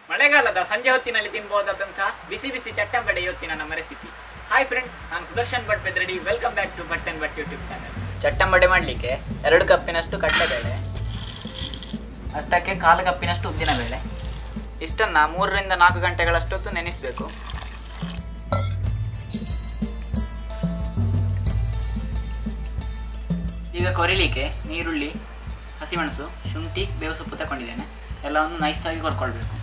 ಮಳೆಗಾಲದ ಸಂಜೆ ಹೊತ್ತಿನಲ್ಲಿ ತಿನ್ಬಹುದಾದಂತಹ ಬಿಸಿ ಬಿಸಿ ಚಟ್ಟಂಬಡೆ ಇವತ್ತಿನ ನಮ್ಮ ರೆಸಿಪಿ ಹಾಯ್ ಫ್ರೆಂಡ್ಸ್ ನಾನು Sudarshan Bhat Bedradi welcome back to Bhat and Bhat YouTube channel ಚಟ್ಟಂಬಡೆ ಮಾಡಲಿಕ್ಕೆ ಎರಡು ಕಪ್ಪಿನಷ್ಟು ಕಡಲೆಬೇಳೆ ಅಷ್ಟಕ್ಕೆ ಕಾಲು ಕಪ್ಪಿನಷ್ಟು ಉದ್ದಿನ ಬೇಳೆ ಇಷ್ಟನ್ನ ಮೂರರಿಂದ ನಾಲ್ಕು ಗಂಟೆಗಳಷ್ಟೊತ್ತು ನೆನೆಸಬೇಕು ಈಗ ಕೊರಿಲಿಕ್ಕೆ ನೀರುಳ್ಳಿ ಹಸಿಮೆಣಸು ಶುಂಠಿ ಬೇವು ಸೊಪ್ಪು ತಗೊಂಡಿದ್ದೇನೆ ಎಲ್ಲವನ್ನು ನೈಸಾಗಿ ಕೊರ್ಕೊಳ್ಬೇಕು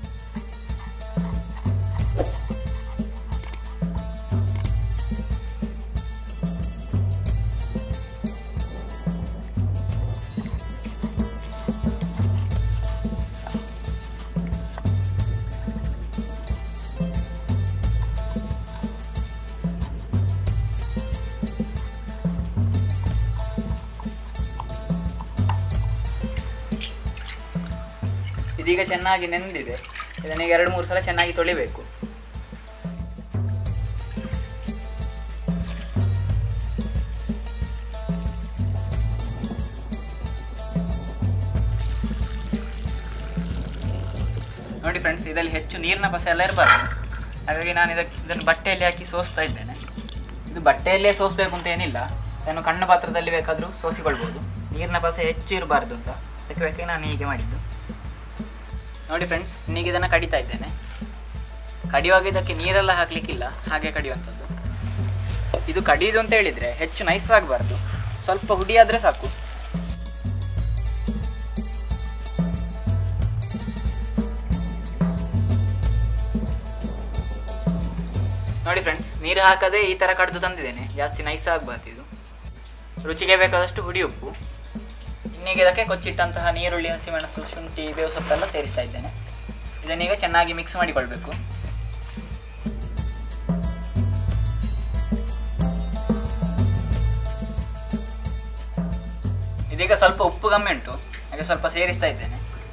ಇದೀಗ ಚೆನ್ನಾಗಿ ನೆಂದಿದೆ ಇದನ್ನೀಗ ಎರಡು ಮೂರು ಸಲ ಚೆನ್ನಾಗಿ ತೊಳಿಬೇಕು ನೋಡಿ ಫ್ರೆಂಡ್ಸ್ ಇದರಲ್ಲಿ ಹೆಚ್ಚು ನೀರಿನ ಪಸೆ ಎಲ್ಲ ಇರಬಾರ್ದು ಹಾಗಾಗಿ ನಾನು ಇದಕ್ಕೆ ಇದನ್ನು ಬಟ್ಟೆಯಲ್ಲಿ ಹಾಕಿ ಸೋಸ್ತಾ ಇದ್ದೇನೆ ಇದು ಬಟ್ಟೆಯಲ್ಲೇ ಸೋಸಬೇಕು ಅಂತ ಏನಿಲ್ಲ ಇದನ್ನು ಕಣ್ಣು ಪಾತ್ರದಲ್ಲಿ ಬೇಕಾದರೂ ಸೋಸಿಕೊಳ್ಬೋದು ನೀರಿನ ಪಸೆ ಹೆಚ್ಚು ಇರಬಾರ್ದು ಅಂತ ಅದಕ್ಕೆ ಬೇಕಾಗಿ ನಾನು ಹೀಗೆ ಮಾಡಿದ್ದು ನೋಡಿ ಫ್ರೆಂಡ್ಸ್ ಇನ್ನೀಗ ಇದನ್ನು ಕಡಿತಾ ಇದ್ದೇನೆ ಕಡಿಯುವಾಗ ಇದಕ್ಕೆ ನೀರೆಲ್ಲ ಹಾಕ್ಲಿಕ್ಕಿಲ್ಲ ಹಾಗೆ ಕಡಿಯುವಂಥದ್ದು ಇದು ಕಡಿಯುದು ಅಂತ ಹೇಳಿದರೆ ಹೆಚ್ಚು ನೈಸ್ ಆಗಬಾರ್ದು ಸ್ವಲ್ಪ ಹುಡಿ ಆದರೆ ಸಾಕು ನೋಡಿ ಫ್ರೆಂಡ್ಸ್ ನೀರು ಹಾಕದೆ ಈ ಥರ ಕಡ್ದು ತಂದಿದ್ದೇನೆ ಜಾಸ್ತಿ ನೈಸ್ ಆಗಬಾರ್ದು ಇದು ರುಚಿಗೆ ಬೇಕಾದಷ್ಟು ಹುಡಿ ಉಪ್ಪು ಇನ್ನೀಗ ಇದಕ್ಕೆ ಕೊಚ್ಚಿಟ್ಟಂತಹ ನೀರುಳ್ಳಿ ಹಸಿಮೆಣಸು ಶುಂಠಿ ಬೇವು ಸೊಪ್ಪೆಲ್ಲ ಸೇರಿಸ್ತಾ ಇದ್ದೇನೆ ಇದನ್ನೀಗ ಚೆನ್ನಾಗಿ ಮಿಕ್ಸ್ ಮಾಡಿಕೊಳ್ಬೇಕು ಇದೀಗ ಸ್ವಲ್ಪ ಉಪ್ಪು ಕಮ್ಮಿ ಉಂಟು ಹಾಗೆ ಸ್ವಲ್ಪ ಸೇರಿಸ್ತಾ ಇದ್ದೇನೆ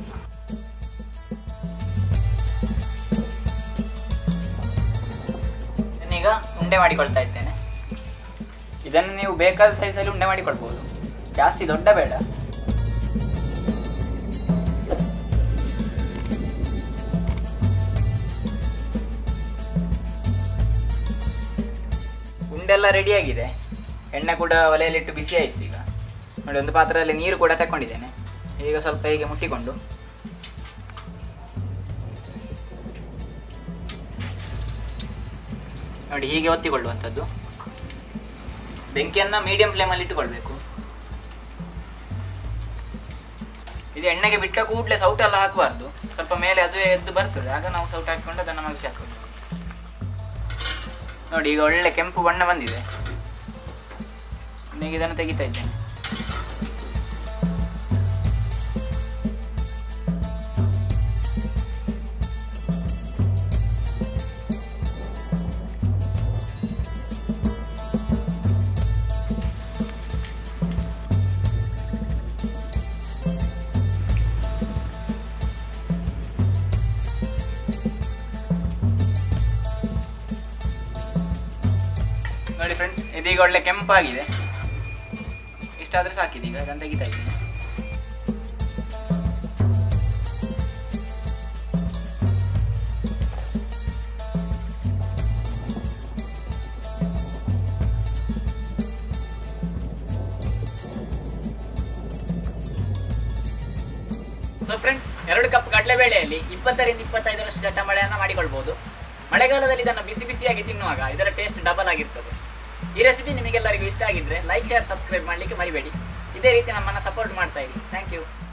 ಇದನ್ನೀಗ ಉಂಡೆ ಮಾಡಿಕೊಳ್ತಾ ಇದ್ದೇನೆ ಇದನ್ನು ನೀವು ಬೇಕಾದ ಸೈಜಲ್ಲಿ ಉಂಡೆ ಮಾಡಿಕೊಳ್ಬೋದು ಜಾಸ್ತಿ ದೊಡ್ಡ ಬೇಡ ಉಂಡೆಲ್ಲ ರೆಡಿಯಾಗಿದೆ ಎಣ್ಣೆ ಕೂಡ ಒಲೆಯಲ್ಲಿಟ್ಟು ಬಿಸಿ ಆಯ್ತು ಈಗ ನೋಡಿ ಒಂದು ಪಾತ್ರದಲ್ಲಿ ನೀರು ಕೂಡ ತಗೊಂಡಿದ್ದೇನೆ ಈಗ ಸ್ವಲ್ಪ ಹೀಗೆ ಮುಟ್ಟಿಕೊಂಡು ನೋಡಿ ಹೀಗೆ ಒತ್ತಿಕೊಳ್ಳುವಂಥದ್ದು ಬೆಂಕಿಯನ್ನು ಮೀಡಿಯಂ ಫ್ಲೇಮಲ್ಲಿ ಇಟ್ಟುಕೊಳ್ಬೇಕು ಇದು ಎಣ್ಣೆಗೆ ಬಿಟ್ಟ ಕೂಡಲೇ ಸೌಟ್ ಎಲ್ಲ ಹಾಕಬಾರ್ದು ಸ್ವಲ್ಪ ಮೇಲೆ ಅದು ಎದ್ದು ಬರ್ತದೆ ಆಗ ನಾವು ಸೌಟ್ ಹಾಕಿಕೊಂಡು ಅದನ್ನು ಮಗಿಸಿ ಹಾಕೋದು ನೋಡಿ ಈಗ ಒಳ್ಳೆ ಕೆಂಪು ಬಣ್ಣ ಬಂದಿದೆ ಈಗ ಇದನ್ನು ತೆಗಿತಾ ಇದ್ದೇನೆ ನೋಡಿ ಫ್ರೆಂಡ್ಸ್ ಇದೀಗ ಒಳ್ಳೆ ಕೆಂಪಾಗಿದೆ ಇಷ್ಟಾದ್ರೆ ಸಾಕಿದೆ ಈಗ ಅದನ್ನು ತೆಗಿತಾ ಇದ್ದೀನಿ ಸೊ ಫ್ರೆಂಡ್ಸ್ ಎರಡು ಕಪ್ ಕಡಲೆಬೇಳೆಯಲ್ಲಿ ಇಪ್ಪತ್ತರಿಂದ ಇಪ್ಪತ್ತೈದರಷ್ಟು ಚಟ್ಟಂಬಳೆಯನ್ನು ಮಾಡಿಕೊಳ್ಬಹುದು ಮಳೆಗಾಲದಲ್ಲಿ ಇದನ್ನು ಬಿಸಿ ಬಿಸಿಯಾಗಿ ತಿನ್ನುವಾಗ ಇದರ ಟೇಸ್ಟ್ ಡಬಲ್ ಆಗಿರ್ತದೆ ಈ ರೆಸಿಪಿ ನಿಮಗೆಲ್ಲರಿಗೂ ಇಷ್ಟ ಆಗಿದ್ರೆ ಲೈಕ್ ಶೇರ್ ಸಬ್ಸ್ಕ್ರೈಬ್ ಮಾಡಲಿಕ್ಕೆ ಮರಿಬೇಡಿ ಇದೇ ರೀತಿ ನಮ್ಮನ್ನು ಸಪೋರ್ಟ್ ಮಾಡ್ತಾ ಇರಿ ಥ್ಯಾಂಕ್ ಯು